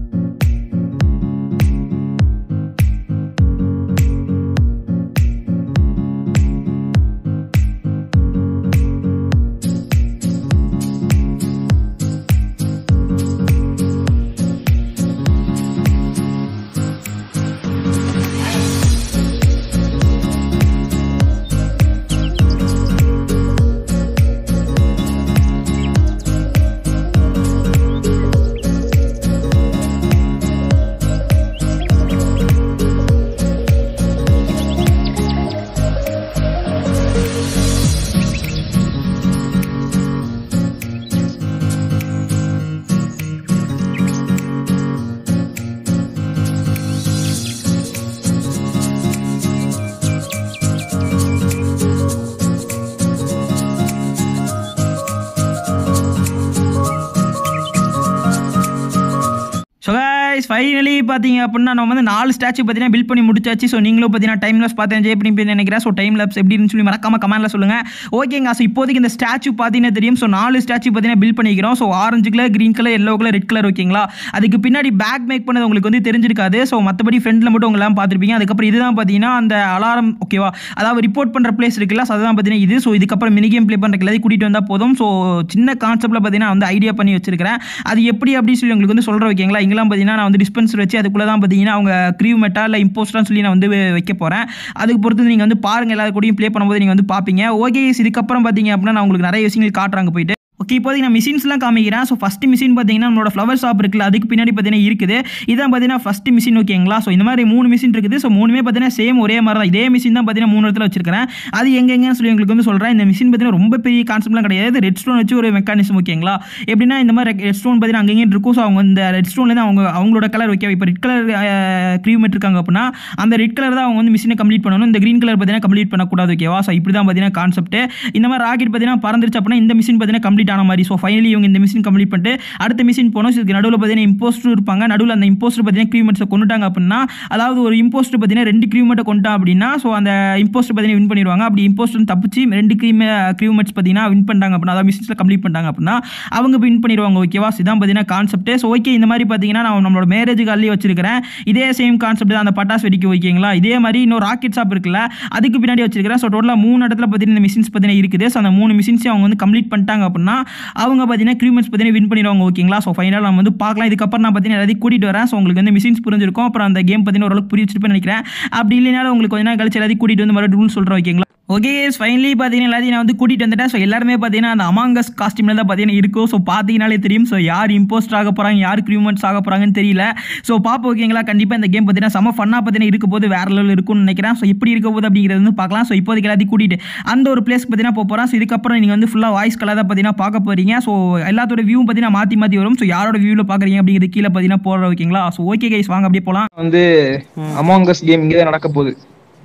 ஸோ கைஸ் ஃபைனலி பார்த்தீங்க அப்படின்னா நம்ம வந்து நாலு ஸ்டாச்சு பார்த்தீங்கன்னா பில்ட் பண்ணி முடிச்சாச்சு ஸோ நீங்களும் பார்த்தீங்கன்னா டைம் லாப்ஸ் பார்த்து என்ஜாய் பண்ணி போய் நினைக்கிறேன் ஸோ டைம் லாப்ஸ் எப்படின்னு சொல்லி மறக்காம கமெண்ட்ல சொல்லுங்கள் ஓகேங்க ஸோ இப்போதைக்கு இந்த ஸ்டாச்சு பார்த்தீங்கன்னா தெரியும் ஸோ நாலு ஸ்டாச்சு பார்த்தீங்கன்னா பில்ட் பண்ணிக்கிறோம் so orange colour green colour yellow colour red colour ஓகேங்களா அதுக்கு பின்னாடி பேக் மேக் பண்ணது உங்களுக்கு வந்து தெரிஞ்சிருக்காது ஸோ மற்றபடி ஃப்ரெண்டில் மட்டும் உங்களாம் பார்த்துருப்பீங்க அதுக்கப்புறம் இதுதான் பார்த்தீங்கன்னா அந்த அலாரம் ஓகேவா அதாவது ரிப்போர்ட் பண்ணுற பிளேஸ் இருக்குல்ல ஸோ அதுதான் பார்த்தீங்கன்னா இது ஸோ இதுக்கப்புறம் மினி கேம் ப்ளே பண்ணுறதுக்கு எல்லாத்தையும் கூட்டிகிட்டு வந்தால் போதும் ஸோ சின்ன கான்செப்ட்டில் பார்த்தீங்கன்னா வந்து ஐடியா பண்ணி வச்சிருக்கிறேன் அது எப்படி அப்படின்னு சொல்லி உங்களுக்கு வந்து சொல்கிற ஓகேங்களா இங்கெல்லாம் பார்த்தீங்கன்னா நான் வந்து டிஸ்பென்சர் வச்சு அதுக்குள்ளே தான் பார்த்தீங்கன்னா அவங்க க்ரீவ் மெட்டா இல்லை இம்போஸ்டான்னு சொல்லி நான் வந்து வைக்க போகிறேன் அதுக்கு பொறுத்து நீங்கள் வந்து பாருங்கள் எல்லாரும் கூடயும் ப்ளே பண்ணும்போது நீங்கள் வந்து பார்ப்பீங்க ஓகே இதுக்கப்புறம் பார்த்தீங்க அப்படின்னா நான் உங்களுக்கு நிறைய விஷயங்கள் காட்டுறாங்க போயிட்டு ஓகே இப்போதைக்கு நான் மிஷின்ஸ்லாம் காமிக்கிறேன் ஸோ ஃபஸ்ட்டு மிஷின் பார்த்தீங்கன்னா நம்மளோட ஃப்ளவர் ஷாப் இருக்குல்ல அதுக்கு பின்னாடி பார்த்தீங்கன்னா இருக்குது இதான் பார்த்தீங்கன்னா ஃபஸ்ட்டு மிஷின் ஓகேங்களா ஸோ இந்த மாதிரி மூணு மிஷின் இருக்குது ஸோ மூணுமே பார்த்தீங்கன்னா சேம் ஒரே மாதிரி தான் இதே மிஷின் தான் பார்த்தீங்கன்னா மூணு இடத்துல வச்சிருக்கிறேன் அது எங்கெங்கன்னு சொல்லி உங்களுக்கு வந்து சொல்கிறேன் இந்த மிஷின் பார்த்தீங்கன்னா ரொம்ப பெரிய கான்செப்ட்லாம் கிடையாது ரெட் ஸ்டோன் வச்சு ஒரு மெக்கானிசம் ஓகேங்களா எப்படின்னா இந்த மாதிரி ரெட் ஸ்டோன் பார்த்தீங்கன்னா அங்கேயும் இருக்கும் ஸோ அவங்க இந்த ரெட் ஸ்டோன்லேருந்து அவங்க அவங்களோட கலர் வைக்க இப்போ ரெட் கலர் க்ரீமெட் இருக்காங்க அப்படின்னா அந்த ரெட் கலர் தான் அவங்க வந்து மிஷினை கம்ப்ளீட் பண்ணணும் இந்த க்ரீன் கலர் பார்த்தீங்கன்னா கம்ப்ளீட் பண்ணக்கூடாது ஓகேவா ஸோ இப்படி தான் பார்த்தீங்கன்னா கான்செப்ட் இந்த மாதிரி ராக்கெட் பார்த்தீங்கன்னா பறந்துருச்சு அப்படின்னா இந்த மிஷின் பார்த்தீங்கன்னா கம்ப்ளீட் ஆன மாதிரி ஸோ ஃபைனலி இவங்க இந்த மிஷின் கம்ப்ளீட் பண்ணிட்டு அடுத்த மிஷின் போனோம் ஸோ இதுக்கு நடுவில் பார்த்தீங்கன்னா இம்போஸ்டர் இருப்பாங்க நடுவில் அந்த இம்போஸ்டர் பார்த்தீங்கன்னா க்ரீமெட்ஸை கொண்டுட்டாங்க அப்படின்னா அதாவது ஒரு இம்போஸ்டர் பார்த்தீங்கன்னா ரெண்டு க்ரீமெட்டை கொண்டுட்டான் அப்படின்னா ஸோ அந்த இம்போஸ்டர் பார்த்தீங்கன்னா வின் பண்ணிடுவாங்க அப்படி இம்போஸ்டர் தப்பிச்சு ரெண்டு க்ரீம் க்ரீமெட்ஸ் பார்த்தீங்கன்னா வின் பண்ணிட்டாங்க அப்படின்னா அதாவது மிஷின்ஸில் கம்ப்ளீட் பண்ணிட்டாங்க அப்படின்னா அவங்க வின் பண்ணிடுவாங்க ஓகேவா ஸோ இதான் பார்த்தீங்கன்னா கான்செப்ட் ஸோ ஓகே இந்த மாதிரி பார்த்தீங்கன்னா நான் நம்மளோட மேரேஜ் காலிலே வச்சிருக்கிறேன் இதே சேம் கான்செப்ட் தான் அந்த பட்டாசு வெடிக்க ஓகேங்களா இதே மாதிரி இன்னொரு ராக்கெட் ஷாப் இருக்குல்ல அதுக்கு பின்னாடி வச்சிருக்கிறேன் ஸோ டோட்டலாக மூணு இடத்துல பார்த்தீங்கன்னா இந்த மிஷின்ஸ் பார்த்தீங்கன்னா இருக்குது ஸோ அந்த மூணு மிஷின்ஸையும் அவங்க வந்து கம்ப்ளீட் பண்ணிட்டாங்க அப்படின்னா அவங்க பார்த்தீங்கன்னா க்ரீமெண்ட்ஸ் பார்த்தீங்கன்னா வின் பண்ணிடுவாங்க ஓகேங்களா ஸோ ஃபைனலாக நம்ம வந்து பார்க்கலாம் இதுக்கப்புறம் நான் பார்த்தீங்கன்னா எல்லாத்தையும் கூட்டிகிட்டு வரேன் ஸோ உங்களுக்கு வந்து மிஷின்ஸ் புரிஞ்சிருக்கும் அப்புறம் அந்த கேம் பார்த்தீங்கன்னா ஓரளவுக்கு புரிச்சிருப்பேன் நினைக்கிறேன் அப்படி இல்லைனாலும் உங்களுக்கு கொஞ்ச நாள் கழிச்சு எல்லாத்தையும் கூட்டிகிட்டு வந்து மறுபடியும் ரூல் சொல்கிறேன் ஓகேங்களா ஓகே ஃபைனலி பார்த்தீங்கன்னா எல்லாத்தையும் நான் வந்து கூட்டிகிட்டு வந்துட்டேன் ஸோ எல்லாருமே பார்த்தீங்கன்னா அந்த அமாங்கஸ் காஸ்டியூமில் தான் பார்த்தீங்கன்னா இருக்கும் ஸோ பார்த்தீங்கனாலே தெரியும் ஸோ யார் இம்போஸ்ட் ஆக போகிறாங்க யார் க்ரீமெண்ட்ஸ் ஆக போகிறாங்கன்னு தெரியல ஸோ பார்ப்போம் ஓகேங்களா கண்டிப்பாக இந்த கேம் பார்த்தீங்கன்னா செம ஃபன்னாக பார்த்தீங்கன்னா இருக்க போது வேறு லெவலில் இருக்கும்னு நினைக்கிறேன் ஸோ எப்படி இருக்க போது அப்படிங்கிறது வந்து பார்க்கலாம் ஸோ இப்போதைக்கு எல்லாத்தையும் கூட்டிகிட்டு அந்த ஒரு பிளேஸ் பார்த்தீங்கன்னா போக போகிறோம் ஸோ இதுக்கப்புறம் நீங்கள் வந்து ஃபுல்லாக வாய்ஸ் கலர் தான் பார்த்தீங்கன்னா பார்க்க போகிறீங்க ஸோ எல்லாத்தோட வியூ பார்த்தீங்கன்னா மாற்றி மாற்றி வரும் ஸோ யாரோட வியூவில் பார்க்குறீங்க அப்படிங்கிறது கீழே பார்த்தீங்கன்னா போடுற ஓகேங்களா ஸோ ஓகே கைஸ் வாங்க அப்படியே போகலாம் வந்து அமாங்கஸ் கேம் இங்கே தான் நடக்க போகுது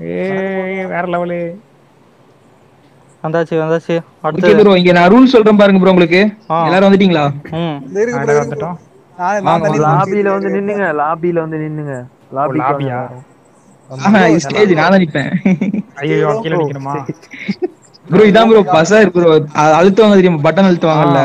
ஏய் வேற லெவலு வந்தாச்சு வந்தாச்சு ஓகே அடுத்து ப்ரோ இங்க நான் ரூல் சொல்றேன் பாருங்க ப்ரோ உங்களுக்கு ஆ. எல்லாரும் வந்துட்டீங்களா ம் அட வந்துட்டோம் லாபியில வந்து நின்னுங்க லாபியில வந்து நின்னுங்க லாபி லாபியா ஆஹா இது ஸ்டேஜ் நான் தான் நிப்பேன் ஐயோ கீழே நிக்கணுமா ப்ரோ இதான் ப்ரோ பசார் ப்ரோ அழுத்துவாங்க தெரியுமா பட்டன் அழுத்துவாங்கல்ல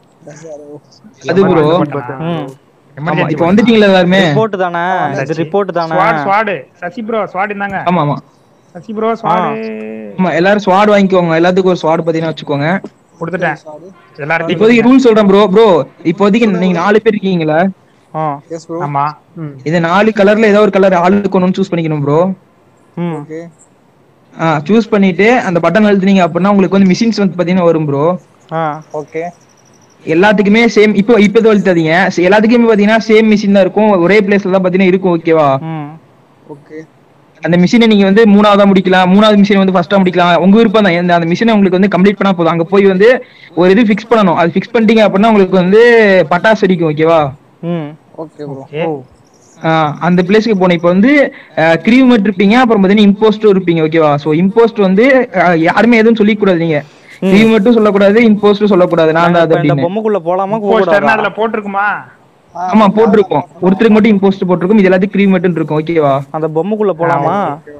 அது ப்ரோ ம் ஆமா இப்போ வந்துட்டீங்களா எல்லாருமே ரிப்போர்ட் தானே இது ரிப்போர்ட் தானே ஸ்வாட் ஸ்வாடு சசி ப்ரோ ஸ்வாட் இருந்தாங்க ஆமா ஆமா சசி ப்ரோ ஸ்வாடு ஆமா எல்லாரும் ஸ்வாட் வாங்கிக்கோங்க எல்லாத்துக்கும் ஒரு ஸ்வாட் பாத்தீங்கன்னா வச்சுக்கோங்க கொடுத்துட்டேன் எல்லாரும் இப்போதைக்கு ரூல் சொல்றேன் ப்ரோ ப்ரோ இப்போதைக்கு நீங்க நாலு பேர் இருக்கீங்களா ஆ எஸ் ப்ரோ ஆமா இது நாலு கலர்ல ஏதோ ஒரு கலர் ஆளுக்கு ஒன்று சூஸ் பண்ணிக்கணும் ப்ரோ ம் ஓகே ஆ சூஸ் பண்ணிட்டு அந்த பட்டன் அழுத்துனீங்க அப்படின்னா உங்களுக்கு வந்து மிஷின்ஸ் வந்து பாத்தீங்கன்னா வரும் ப்ரோ ஆ ஓகே எல்லாத்துக்குமே சேம் இப்போ இப்போ எதுவும் அழுத்தாதீங்க சே- எல்லாத்துக்குமே பாத்தீங்கன்னா சேம் மிஷின் தான் இருக்கும் ஒரே பிளேஸ்ல தான் பாத்தீங்கன்னா இருக்கும் ஓகேவா ம் ஓகே அந்த மிஷினை நீங்க வந்து மூணாவதா முடிக்கலாம் மூணாவது மிஷினை வந்து ஃபர்ஸ்டா முடிக்கலாம் உங்க விருப்பம் தான் எந்த- அந்த மிஷினை உங்களுக்கு வந்து கம்ப்ளீட் பண்ணா போதும் அங்க போய் வந்து ஒரு இது ஃபிக்ஸ் பண்ணணும் அது ஃபிக்ஸ் பண்ணிட்டீங்க அப்படின்னா உங்களுக்கு வந்து பட்டாசு வெடிக்கும் ஓகேவா ம் ஓகே ப்ரோ ஏ, ஆஹ் அந்த பிளேஸ்க்கு போனோம் இப்போ வந்து கிரீவ் மட்டும் இருப்பீங்க அப்புறம் பார்த்தீங்கன்னா இம்போஸ்டும் இருப்பீங்க ஓகேவா ஸோ இம்போஸ்ட் வந்து அஹ், யாருமே எதுவும் சொல்லிக்கூடாது நீங்க கிரீவ் மட்டும் சொல்லக்கூடாது இம்போஸ்டும் சொல்லக்கூடாது நான் தான் அது இப்ப இந்த அப்படின்னு பொம்மைக்குள்ள போலாமா போஸ்டர்னா கூடாதா அதுல போட்டிருக்குமா ஆமா போட்டிருக்கோம் ஒருத்தருக்கு மட்டும் இம்போஸ்ட் போட்டிருக்கும் இது எல்லாத்துக்கும் கிரீவ் மட்டும் இருக்கும் ஓகேவா அந்த பொம்மைக்குள்ள போலாமா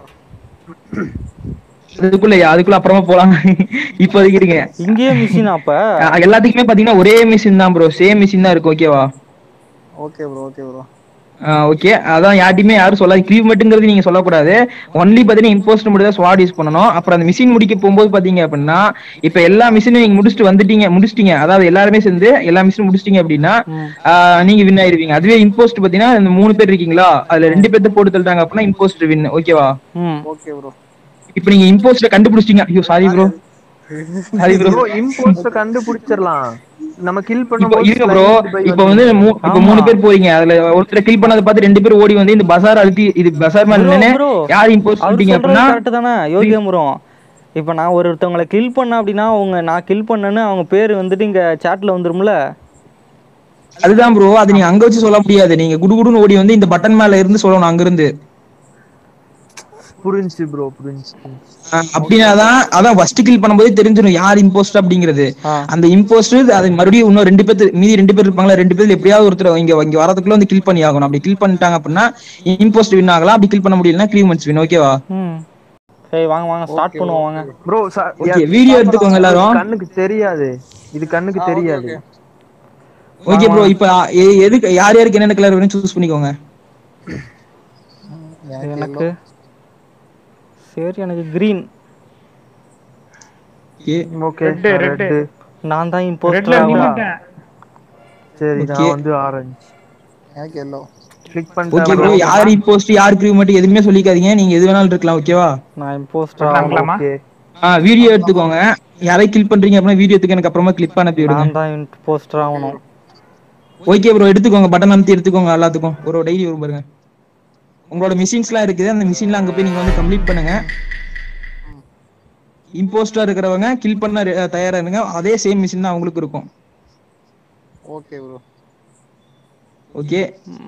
அதுக்குள்ள அதுக்குள்ள அப்புறமா போலாம் இப்போதைக்கு இருங்க இங்கேயே மிஷின் அப்ப அஹ், எல்லாத்துக்குமே பாத்தீங்கன்னா ஒரே மிஷின் தான் ப்ரோ சேம் மிஷின் தான் இருக்கும் ஓகேவா okay bro okay bro okay அதான் யார்ட்டையுமே யாரும் சொல்லாது கிரீவ் மட்டுங்கிறது நீங்க சொல்லக்கூடாது ஒன்லி பாத்தீங்கன்னா இம்போஸ்ட் மட்டும் தான் ஸ்வாட் யூஸ் பண்ணணும் அப்புறம் அந்த மிஷின் முடிக்க போகும்போது பாத்தீங்க அப்படின்னா இப்ப எல்லா மிஷினும் நீங்க முடிச்சுட்டு வந்துட்டீங்க முடிச்சிட்டீங்க அதாவது எல்லாருமே சேர்ந்து எல்லா மிஷினும் முடிச்சிட்டீங்க அப்படின்னா ஆஹ், நீங்க வின் ஆயிருவீங்க அதுவே இம்போஸ்ட் பாத்தீங்கன்னா இந்த மூணு பேர் இருக்கீங்களா அதுல ரெண்டு பேர்த்த போட்டு தள்ளிட்டாங்க அப்படின்னா இம்போஸ்ட் வின் ஓகேவா ம் ஓகே ப்ரோ இப்ப நீங்க இம்போஸ்ட கண்டுபிடிச்சிட்டீங்க ஐயோ sorry bro sorry bro bro impostor கண்டுபிடிச்சிடலாம் நம்ம கில் இப்போ பண்ணும்போது இருங்க ப்ரோ slide by இப்போ வந்து மூ- இப்போ மூணு பேர் போறீங்க அதுல ஒருத்தர் கில் பண்ணதை பார்த்து ரெண்டு பேர் ஓடி வந்து இந்த பசார் அழுத்தி இது பசார் மேல Bro, நின்னு bro. யார் இம்போஸ்ட் அவர் பண்ணிட்டீங்க சொல்றது அப்படின்னா கரெக்ட் தானே யோகியமுறம் இப்போ நான் ஒருத்தவங்களை கில் பண்ண அப்படின்னா அவங்க நான் கில் பண்ணேன்னு அவங்க பேர் வந்துட்டு இங்க சாட்ல வந்துரும்ல அதுதான் ப்ரோ அது நீங்க அங்க வச்சு சொல்ல முடியாது நீங்க குடுகுடுன்னு ஓடி வந்து இந்த பட்டன் மேல இருந்து சொல்லணும் அங்க இருந்து புரிஞ்சு ப்ரோ புரிஞ்சு அப்படின்னாதான் அதான் ஃபர்ஸ்ட் கில் பண்ணும்போது தெரிஞ்சிடும் யார் இம்போஸ்ட் அப்படிங்கிறது ஆ. அந்த இம்போஸ்ட் அது மறுபடியும் இன்னும் ரெண்டு பேர் மீதி ரெண்டு பேர் இருப்பாங்களா ரெண்டு பேர் எப்படியாவது ஒருத்தர் இங்க இங்க வரதுக்குள்ள வந்து கில் பண்ணி ஆகணும் அப்படி கில் பண்ணிட்டாங்க அப்படின்னா இம்போஸ்ட் வின் ஆகலாம் அப்படி கில் பண்ண முடியலன்னா கிரீவ் வின் ஓகேவா ம் சரி வாங்க வாங்க ஸ்டார்ட் பண்ணுவோம் வாங்க ப்ரோ Okay, video எடுத்துக்கோங்க எல்லாரும். கண்ணுக்கு தெரியாது இது கண்ணுக்கு தெரியாது ஓகே ப்ரோ இப்போ எ- எதுக்கு யார் யாருக்கு என்னென்ன கலர் வேணும் சூஸ் பண்ணிக்கோங்க எனக்கு சரி எனக்கு green okay okay Red, red. Red நான் தான் ரெட்ல இம்போஸ்டர் நின்னுட்டேன் சரி Okay. நான் வந்து ஆரஞ்சு எனக்கு எல்லோ கிளிக் ஓகே ப்ரோ பண்ணிட்டேன் யார் இம்போஸ்ட் யார் கிரீவ் மட்டும் எதுவுமே சொல்லிக்காதீங்க நீங்க எது வேணாலும் இருக்கலாம் ஓகேவா நான் இம்போஸ்டர் பண்ணலாமா? ஓகே ஆ வீடியோ எடுத்துக்கோங்க யாரை கில் பண்றீங்க அப்படின்னா வீடியோ எடுத்துக்க எனக்கு அப்புறமா கிளிப் அனுப்பி விடுங்க நான் தான் இம்போஸ்டர் ஆகணும் ஓகே ப்ரோ எடுத்துக்கோங்க பட்டன் அமைத்தி எடுத்துக்கோங்க எல்லாத்துக்கும் ஒரு டெய்லி வரும் பாருங்க உங்களோட மிஷின்ஸ்லாம் இருக்குது அந்த மிஷின்ல அங்க போய் நீங்க வந்து கம்ப்ளீட் பண்ணுங்க இம்போஸ்டா இருக்கிறவங்க கில் பண்ண ரெ- தயாரா இருங்க அதே சேம் மிஷின் தான் அவங்களுக்கு இருக்கும் ஓகே ப்ரோ ஓகே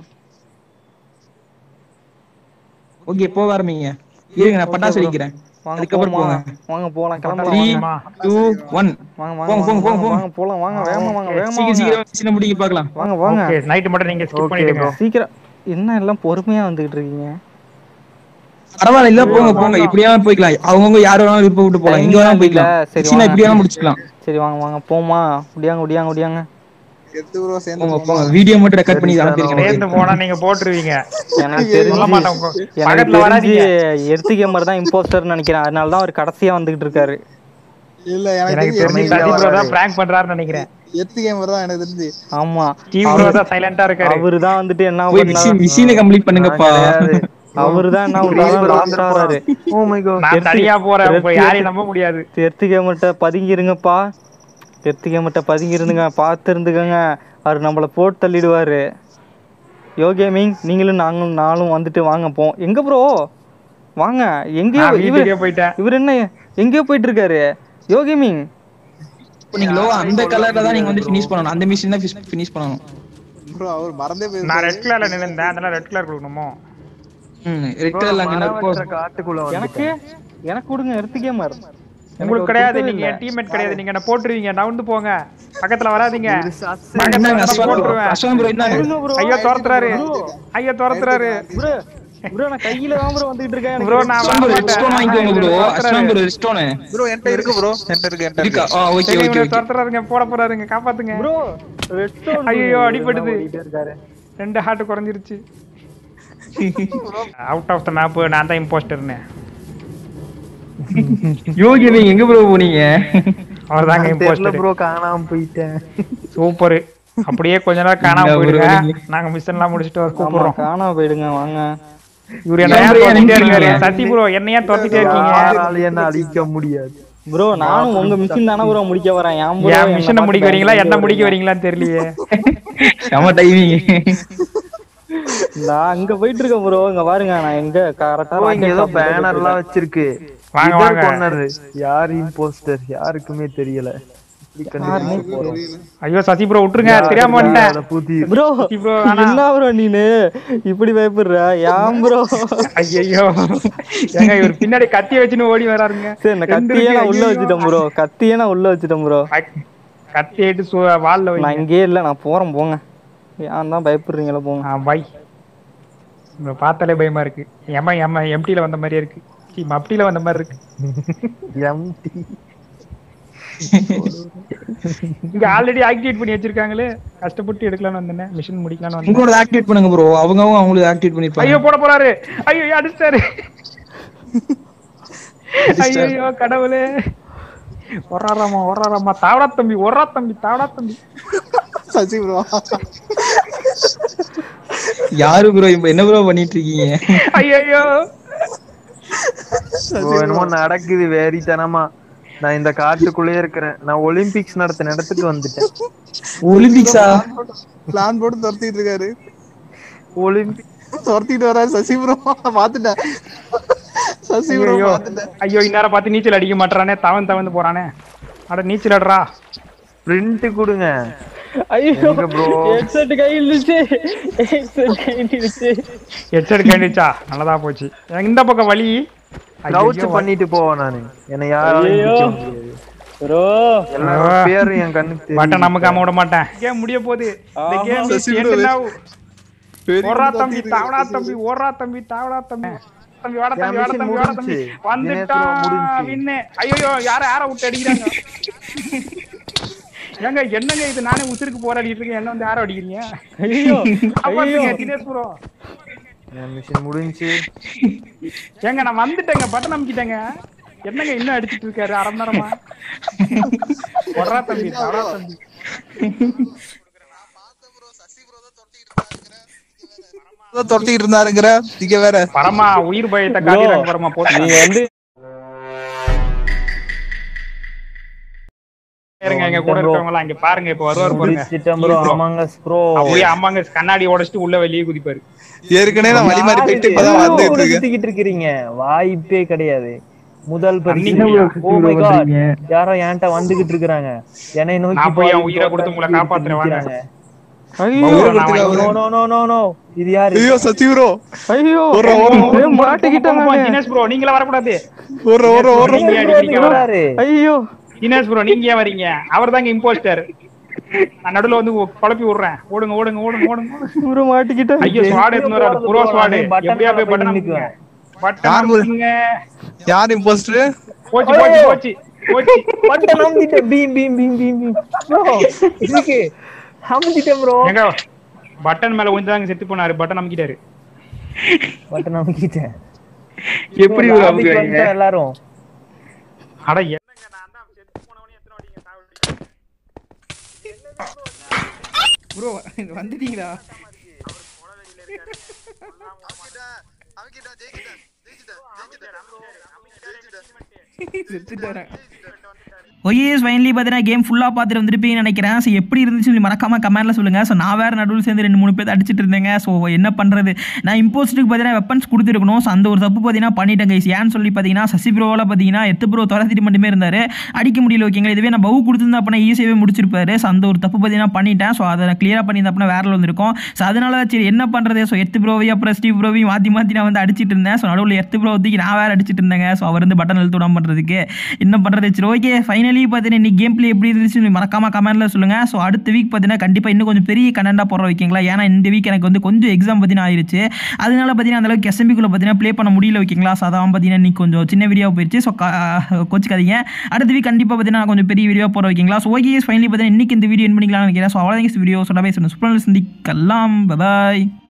ஓகே போக ஆரம்பிங்க இருங்க நான் பட்டாசு வைக்கிறேன் வாங்க அதுக்கப்புறம் போமா போங்க வாங்க போலாம் கிளம்பலாம் த்ரீ வாங்க. டூ ஒன் வாங்க போங்க, வாங்க போங்க, வாங்க போங்க, வாங்க போலாம் வாங்க வேகமா வாங்க வேகமா சீக்கிரம் வாங்க சீக்கிரம் மிஷினை முடிக்க பார்க்கலாம் வாங்க வாங்க ஓகே நைட் மட்டும் நீங்க ஸ்கிப் பண்ணிடுங்க சீக்கிரம் என்ன எல்லாம் பொறுமையா வந்துகிட்டு இருக்கீங்க பரவாயில்ல இல்ல போங்க போங்க இப்படியா போய்க்கலாம் அவங்கவுங்க யார் வேணாலும் விருப்பம் விட்டு போலாம் இங்க வேணாலும் போய்க்கலாம் சரி, சின்ன வாங்க. இப்படி வேணாலும் முடிச்சுக்கலாம் சரி வாங்க வாங்க போமா முடியாங்க முடியாங்க முடியாங்க எத்து ப்ரோ சேர்ந்து போங்க போமா. போங்க வீடியோ மட்டும் ரெக்கார்ட் பண்ணி அனுப்பியிருக்கேன் சேர்ந்து எனக்கு. போனா நீங்க போட்டுருவீங்க எனக்கு சொல்ல தெரிஞ்சு மாட்டேன் உங்க- எனக்கு பக்கத்துல தெரிஞ்சு வராதீங்க எர்த்தி கேமர் தான் இம்போஸ்டர் நினைக்கிறேன் அதனால தான் அவர் கடைசியா வந்துகிட்டு இருக்காரு இல்ல எனக்கு எனக்கு தெரிஞ்சு தெரிஞ்சு சசி ப்ரோ தான் பிராங்க் பண்றாருன்னு நினைக்கிறேன் எத்து கேமர் தான் எனக்கு தெரிஞ்சு ஆமா ஸ்டீவ் ப்ரோ தான் சைலண்டா இருக்காரு அவரு தான் வந்துட்டு என்ன போய் பண்ணாரு மிஷினை கம்ப்ளீட் பண்ணுங்கப்பா அவரு தான் என்ன பண்றாரு லாஸ்ட் ஆறாரு ஓ மை காட் நான் தனியா போறேன் இப்ப எர்த்தி- யாரையும் நம்ப முடியாது எர்த்தி கேமர்ட்ட பதுங்கிருங்கப்பா எர்த்தி கேமர்ட்ட பதுங்கிருந்துங்க பார்த்து இருந்துக்கங்க அவர் நம்மள போட்டு தள்ளிடுவாரு யோ கேமிங் நீங்களும் நாங்களும் நானும் வந்துட்டு வாங்க போ எங்க ப்ரோ வாங்க எங்கேயோ நான் இவர் வீட்டுக்கே போயிட்டேன் இவர் என்ன எங்கேயோ போயிட்டு இருக்காரு யோ கேமிங் இப்போ நீங்க லோ அந்த கலர்ல தான் நீங்க வந்து ஃபினிஷ் பண்ணணும் அந்த மிஷின் தான் ஃபினிஷ் பண்ணணும் ப்ரோ அவர் மறந்தே நான் போயிருந்தாரு ரெட் கலர்ல நின்னுந்தேன் அதனால ரெட் கலர் கொடுக்கணுமோ ம் ரெட் கலர்ல அங்க இருக்கும் காட்டுக்குள்ள வந்து எனக்கு எனக்கு கொடுங்க எர்த்தி கேமர் உங்களுக்கு கிடையாது நீங்க என் டீம்மேட் கிடையாது நீங்க என்ன போட்டுருவீங்க நவுந்து போங்க பக்கத்துல வராதீங்க பக்கத்துல இந்தாங்க, வந்தா அஸ்வான் bro. போட்டுருவேன் அஸ்வான் bro, இந்தாங்க. ஐயோ துரத்துறாரு ஐயோ துரத்துறாரு ப்ரோ ப்ரோ நான் கையில தான் ப்ரோ வந்துட்டு இருக்கேன் ப்ரோ நான் அஸ்வான் bro, redstone வாங்கிக்கோங்க bro. Ashwin bro, redstone. Bro என்கிட்ட இருக்கு ப்ரோ என்கிட்ட இருக்கு என்கிட்ட இருக்கா? இருக்கு ஆ, okay, okay, okay. துரத்துறாருங்க போட போறாருங்க காப்பாத்துங்க ப்ரோ ரெட் ஸ்டோன் ஐயோ அடிபடுது ரெண்டு ஹார்ட் குறைஞ்சிருச்சு அவுட் ஆஃப் த மேப் நான் தான் இம்போஸ்டர்னு யோகி நீங்க எங்க ப்ரோ போனீங்க அவர் தாங்க தெரியல இம்போஸ்டர் ப்ரோ காணாம போயிட்டேன் சூப்பர் அப்படியே கொஞ்ச நேரம் காணாம என்ன போயிடுங்க bro நாங்க மிஷன் எல்லாம் முடிச்சுட்டு வர ஆமா கூப்பிடுறோம் காணாம போயிடுங்க வாங்க இவரு என்ன ஏன் bro துரத்திட்டே எனக்கு இருக்காரு இருக்கீங்க? சசி ப்ரோ என்னையா துரத்திட்டே இருக்கீங்க யாராலையும் என்ன அழிக்க முடியாது ப்ரோ நானும் உங்க மிஷின் தானே ப்ரோ முடிக்க வரேன் ஏன் bro என் என்னை மிஷனை பார்த்து முடிக்க வரீங்களா என்ன பயந்துட்டே முடிக்க வரீங்க? வரீங்களான்னு தெரியலையே செம டைமிங் நான் அங்க போயிட்டு இருக்கேன் ப்ரோ இங்க பாருங்க நான் எங்க கரெக்டா ப்ரோ இங்க ஏதோ பேனர் எல்லாம் வச்சிருக்கு வாங்க, இதர் வாங்க. corner. யார் இம்போஸ்டர் யாருக்குமே தெரியல இப்படி கண்டுபிடிக்க போறோம். ஐயோ சசி ப்ரோ விட்டுருங்க தெரியாம வந்துட்டேன் அதை பூத்தி ப்ரோ சசி ப்ரோ வேணாம் என்ன ப்ரோ நீனு இப்படி பயப்படுற ஏன் ப்ரோ ஐயோ ஏங்க இவர் பின்னாடி கத்தி வச்சுன்னு ஓடி வராருங்க சரி இந்த கத்தியே நான் உள்ள வச்சுட்டேன் ப்ரோ கத்தியே நான் உள்ள வச்சுட்டேன் ப்ரோ கத்- கத்தி எடுத்து சு- வால்ல நான் வைங்க இங்கேயே இல்ல நான் போறேன் போங்க ஏன் தான் பயப்படுறீங்களா போங்க ஆ பை உங்களை பார்த்தாலே பயமா இருக்கு எம்ம எம்ம எம்டில வந்த மாதிரியே இருக்கு சி, மப்டில வந்த மாதிரி இருக்கு empty. இங்க ஆல்ரெடி ஆக்டிவேட் பண்ணி வச்சிருக்காங்களே கஷ்டப்பட்டு எடுக்கலாம்னு வந்தேன் மிஷின் முடிக்கலாம்னு வந்தேன் உங்களோட ஆக்டிவேட் பண்ணுங்க ப்ரோ அவங்க அவங்களுக்கு ஆக்டிவேட் பண்ணிருப்பாங்க ஐயோ போட போறாரு ஐயோ அடிச்சிட்டாரு ஐயோ கடவுளே ஒராராமா ஒராராமா தாவடா தம்பி ஒரா தம்பி தாவடா தம்பி சசி ப்ரோ யாரு ப்ரோ இப்ப என்ன ப்ரோ பண்ணிட்டு இருக்கீங்க ஐயோ bro, என்னமோ நடக்குது வேறித்தனமா நான் இந்த காட்டுக்குள்ளேயே இருக்கிறேன் நான் ஒலிம்பிக்ஸ் நடத்தின இடத்துக்கு வந்துட்டேன் ஒலிம்பிக்ஸா பிளான் போட்டு துரத்திட்டு இருக்காரு ஒலிம்பிக் துரத்திட்டு வராரு சசி ப்ரோ பாத்துட்டேன் சசி ப்ரோ ஐயோ பாத்துட்டேன் ஐயோ இந்நேரம் பார்த்து நீச்சல் அடிக்க மாட்டானே தவன் தவந்து போறானே அட நீச்சல் அடறா பிரிண்ட் கொடுங்க ஐயோ எங்க bro? ஹெட்செட் கையில் இருந்துச்சு ஹெட்செட் கையில் இருந்துச்சு ஹெட்செட் கேண்டுச்சா நல்லதா போச்சு எனக்கு இந்த பக்கம் வலி கிரவுச் பண்ணிட்டு போவேன் நானு என்னை யாராலையும் ஐயோ. பிடிக்க முடியாது ப்ரோ எல்லாரும் பேரும் என் கண்ணுக்கு பட்டன் தெரியும் நமக்காம விட மாட்டேன் கேம் முடிய போகுது இந்த ஆமா. கேம் சசி bro, பெரிய ஓடுறா bro தம்பி துரத்திட்டு தாவடா இருக்காரு. தம்பி ஓடுறா தம்பி தாவடா தம்பி தம்பி வாடா என் தம்பி வாடா mission தம்பி வாடா தம்பி முடிஞ்சுச்சு. வந்துட்டான் தினேஷ் bro முடிஞ்சுச்சு. வின்னு ஐயோ யார யார விட்டு அடிக்கிறாங்க ஏங்க என்னங்க இது நானே உசுருக்கு போராடிட்டு இருக்கேன் என்ன வந்து யார அடிக்கிறீங்க ஐயோ காப்பாத்துங்க, தினேஷ் ப்ரோ என் மிஷின் முடிஞ்சு ஏங்க நான் வந்துட்டேங்க பட்டன் அமுக்கிட்டேங்க என்னங்க இன்னும் அடிச்சிட்டு இருக்காரு அரை மணி நேரமா ஒர்றா தம்பி தாவடா தம்பி அதான் துரத்திட்டு இருந்தாருங்கிற இங்க வேற பரமா உயிர் பயத்தை காட்டிடுறாங்க பரமா போட்டு நீங்க வந்து இருங்க எங்க கூட இருக்கவங்க எல்லாம் இங்க பாருங்க இப்ப வருவாரு பாருங்க முடிச்சிட்டேன் ப்ரோ அமாங்கஸ் ப்ரோ அப்படியே அம்மாங்க கண்ணாடி உடைச்சிட்டு உள்ள வெளியே குதிப்பாரு ஏற்கனவே நான் வழி மாறி போயிட்டு இப்பதான் வந்துட்டு இருக்கேன் சுத்திக்கிட்டு இருக்கிறீங்க வாய்ப்பே கிடையாது முதல் அன்னைக்கு பரிசு ஓ மை காட் யாரோ என்கிட்ட வந்துகிட்டு இருக்காங்க என்னை நோக்கி நான் போய் என் பாதி உயிரை கொடுத்து உங்களை காப்பாத்துறேன் வாங்க. நிக்கிறாங்க. ஐயோ நான் வாங்கி- no no no no no இது யாரு ஐயோ சசி ப்ரோ ஐயோ ஒரு ஒரு ஏய், மாட்டிக்கிட்டேன் போங்க, போங்க, நானு. தினேஷ் ப்ரோ நீங்களா வரக்கூடாது ஒரு ஒரு ஒரு நீங்க அடிக்கிறீங்க வர. யாரு ஐயோ தினேஷ் ப்ரோ நீங்க ஏன் வரீங்க அவர் தாங்க இம்போஸ்டர் நான் நடுவுல வந்து உ- குழப்பி விடுறேன் ஓடுங்க ஓடுங்க ஓடுங்க ஓடுங்க ப்ரோ மாட்டிக்கிட்டேன் ஐயோ ஸ்வாட் எடுத்து வராரு புரோ ஸ்வாட் பட்டன் எப்படியா போய் போய் பட்டன் நிக்குவேன். அமுக்குங்க. பட்டன் யார் ஒரு- அமுக்குங்க. யார் இம்போஸ்டர் போச்சு போச்சு போச்சு போச்சு பட்டன் அமுத்திட்டேன் பீம் பீம் பீம் பீம் பீம் ப்ரோ இதுக்கு அமுத்திட்டேன் ப்ரோ எங்க பட்டன் மேல விழுந்தாங்க செத்து போனாரு பட்டன் அமுக்கிட்டாரு பட்டன் அமுக்கிட்டேன் எப்படி Bro, ஒரு lobby க்கு அமுக்குவீங்க? வந்துட்டோம் எல்லாரும் அட என்னங்க நான் தான் செத்து போனவனே எத்தனை வாட்டிங்க சாவடிச்சேன் ப்ரோ வந்துட்டீங்களா ஓகே ஃபைனலி பார்த்தீங்கன்னா கேம் ஃபுல்லாக பார்த்துட்டு வந்துருப்பீங்கன்னு நினைக்கிறேன் ஸோ எப்படி இருந்துச்சு சொல்லி மறக்காம கமெண்ட்டில் சொல்லுங்கள் ஸோ நான் வேறு நடுவில் சேர்ந்து ரெண்டு மூணு பேர் அடிச்சிட்டு இருந்தேங்க ஸோ என்ன பண்ணுறது நான் இம்போஸ்ட்டுக்கு பார்த்தீங்கன்னா வெப்பன்ஸ் கொடுத்துருக்கணும் ஸோ அந்த ஒரு தப்பு பார்த்தீங்கன்னா பண்ணிட்டேன் கைஸ் ஏன்னு சொல்லி பார்த்தீங்கன்னா சசி ப்ரோவில் பார்த்தீங்கன்னா எத்து ப்ரோ துரத்திட்டு மட்டுமே இருந்தார் அடிக்க முடியல ஓகேங்களா இதுவே நான் பவு கொடுத்துருந்தா அப்படின்னா ஈஸியாகவே முடிச்சிருப்பாரு ஸோ அந்த ஒரு தப்பு பார்த்தீங்கன்னா பண்ணிட்டேன் ஸோ அதை நான் கிளியராக பண்ணியிருந்தா அப்படின்னா வேற வந்திருக்கும் ஸோ அதனால தான் சரி என்ன பண்ணுறது ஸோ எத்து ப்ரோவையும் அப்புறம் ஸ்டீவ் ப்ரோவையும் மாற்றி மாற்றி நான் வந்து அடிச்சிட்டு இருந்தேன் ஸோ நடுவில் எத்து ப்ரோ தூக்கி நான் வேறு அடிச்சிட்டு இருந்தேங்க ஸோ அவர் வந்து பட்டன் எழுத்து விடாம பண்ணுறதுக்கு என்ன பண்ணுறது சரி ஓகே ஃபைனலி பார்த்தீங்கன்னா இன்னைக்கு கேம் பிளே எப்படி இருந்துச்சு மறக்காம கமெண்ட்ல சொல்லுங்கள் ஸோ அடுத்த வீக் பார்த்தீங்கன்னா கண்டிப்பாக இன்னும் கொஞ்சம் பெரிய கண்டென்ட்டாக போடுற வைக்கிங்களா ஏன்னா இந்த வீக் எனக்கு வந்து கொஞ்சம் எக்ஸாம் பார்த்தீங்கன்னா ஆயிருச்சு அதனால பார்த்தீங்கன்னா அந்தளவுக்கு எஸ்எம்பிக்குள்ளே பார்த்தீங்கன்னா ப்ளே பண்ண முடியல வைக்கிங்களா ஸோ அதான் பார்த்தீங்கன்னா இன்னைக்கு கொஞ்சம் சின்ன வீடியோ போயிடுச்சு ஸோ கோச்சிக்காதீங்க அடுத்த வீக் கண்டிப்பாக பார்த்தீங்கன்னா கொஞ்சம் பெரிய வீடியோ போட வைக்கிங்களா ஸோ ஓகே ஃபைனலி பார்த்தீங்கன்னா இன்னைக்கு இந்த வீடியோ என் பண்ணிக்கலாம்னு நினைக்கிறேன் ஸோ அவ்வளோதான் வீடியோ சொல்லாமே சொல்லணும் சூப்பர் சந்திக்கலாம் பாய்